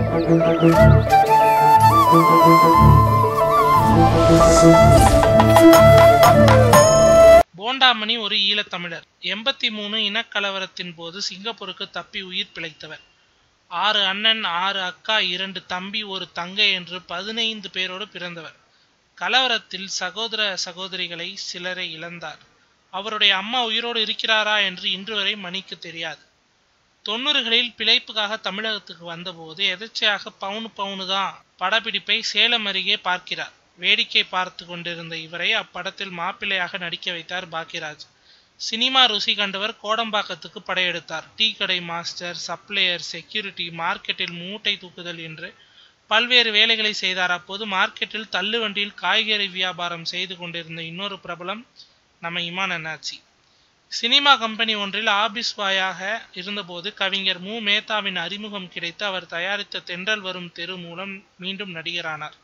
போண்டாமணி ஒரு ஈழத்தமிழர் எண்பத்தி மூணு இனக்கலவரத்தின் போது சிங்கப்பூருக்கு தப்பி உயிர் பிழைத்தவர் ஆறு அண்ணன் ஆறு அக்கா இரண்டு தம்பி ஒரு தங்கை என்று பதினைந்து பேரோடு பிறந்தவர் கலவரத்தில் சகோதர சகோதரிகளை சிலரை இழந்தார் அவருடைய அம்மா உயிரோடு இருக்கிறாரா என்று இன்று வரை மணிக்கு தெரியாது தொண்ணூறுகளில் பிழைப்புக்காக தமிழகத்துக்கு வந்தபோது எதர்ச்சையாக பவுனு பவுனு தான் படப்பிடிப்பை சேலம் அருகே பார்க்கிறார் வேடிக்கை பார்த்து கொண்டிருந்த இவரை அப்படத்தில் மாப்பிள்ளையாக நடிக்க வைத்தார் பாக்கியராஜ் சினிமா ருசி கண்டவர் கோடம்பாக்கத்துக்கு படையெடுத்தார் டீ கடை மாஸ்டர் சப்ளையர் செக்யூரிட்டி மார்க்கெட்டில் மூட்டை தூக்குதல் என்று பல்வேறு வேலைகளை செய்தார் அப்போது மார்க்கெட்டில் தள்ளுவண்டியில் காய்கறி வியாபாரம் செய்து கொண்டிருந்த இன்னொரு பிரபலம் நம்ம இமான் அண்ணாச்சி சினிமா கம்பெனி ஒன்றில் ஆபீஸ் பாயாக இருந்தபோது கவிஞர் மு மேத்தாவின் அறிமுகம் கிடைத்து அவர் தயாரித்த தென்றல் வரும் தெரு மூலம் மீண்டும் நடிகரானார்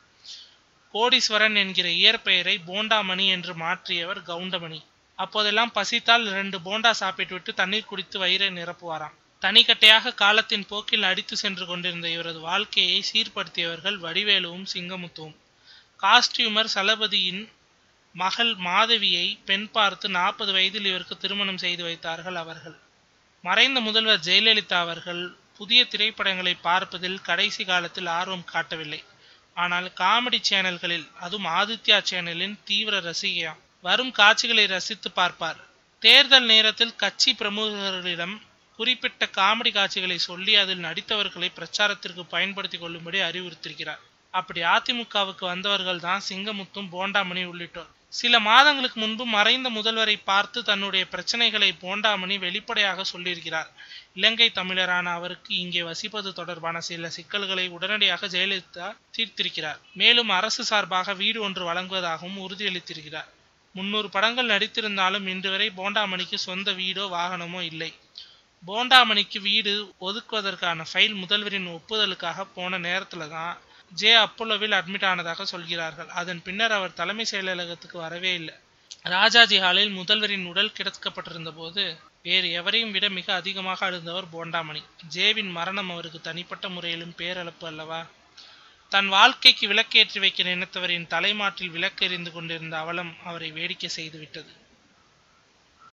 கோடீஸ்வரன் என்கிற இயற்பெயரை போண்டாமணி என்று மாற்றியவர் கவுண்டமணி அப்போதெல்லாம் பசித்தால் ரெண்டு போண்டா சாப்பிட்டுவிட்டு தண்ணீர் குடித்து வயிறை நிரப்புவாராம் தனிக்கட்டையாக காலத்தின் போக்கில் அடித்து சென்று கொண்டிருந்த இவரது வாழ்க்கையை சீர்படுத்தியவர்கள் வடிவேலுவும் சிங்கமுத்துவும் காஸ்டியூமர் சலபதியின் மகள் மாதவியை பெண் பார்த்து நாற்பது வயதில் இவருக்கு திருமணம் செய்து வைத்தார்கள் அவர்கள் மறைந்த முதல்வர் ஜெயலலிதா அவர்கள் புதிய திரைப்படங்களை பார்ப்பதில் கடைசி காலத்தில் ஆர்வம் காட்டவில்லை ஆனால் காமெடி சேனல்களில் அதுவும் ஆதித்யா சேனலின் தீவிர ரசிகையா வரும் காட்சிகளை ரசித்து பார்ப்பார் தேர்தல் நேரத்தில் கட்சி பிரமுகர்களிடம் குறிப்பிட்ட காமெடி காட்சிகளை சொல்லி அதில் நடித்தவர்களை பிரச்சாரத்திற்கு பயன்படுத்தி கொள்ளும்படி அறிவுறுத்திருக்கிறார் அப்படி அதிமுகவுக்கு வந்தவர்கள் தான் சிங்கமுத்தும் போண்டாமணி உள்ளிட்டோர் சில மாதங்களுக்கு முன்பு மறைந்த முதல்வரை பார்த்து தன்னுடைய பிரச்சனைகளை போண்டாமணி வெளிப்படையாக சொல்லியிருக்கிறார் இலங்கை தமிழரான அவருக்கு இங்கே வசிப்பது தொடர்பான சில சிக்கல்களை உடனடியாக ஜெயலலிதா தீர்த்திருக்கிறார் மேலும் அரசு சார்பாக வீடு ஒன்று வழங்குவதாகவும் உறுதியளித்திருக்கிறார் முன்னூறு படங்கள் நடித்திருந்தாலும் இன்று வரை போண்டாமணிக்கு சொந்த வீடோ வாகனமோ இல்லை போண்டாமணிக்கு வீடு ஒதுக்குவதற்கான ஃபைல் முதல்வரின் ஒப்புதலுக்காக போன நேரத்துல தான் ஜே அப்போலோவில் அட்மிட் ஆனதாக சொல்கிறார்கள் அதன் பின்னர் அவர் தலைமை செயலகத்துக்கு வரவே இல்லை ராஜாஜி ஹாலில் முதல்வரின் உடல் கிடக்கப்பட்டிருந்த போது வேறு எவரையும் விட மிக அதிகமாக அழுந்தவர் போண்டாமணி ஜேவின் மரணம் அவருக்கு தனிப்பட்ட முறையிலும் பேரளப்பு அல்லவா தன் வாழ்க்கைக்கு விளக்கேற்றி வைக்க நினைத்தவரின் தலைமாட்டில் விளக்கெறிந்து கொண்டிருந்த அவலம் அவரை வேடிக்கை செய்துவிட்டது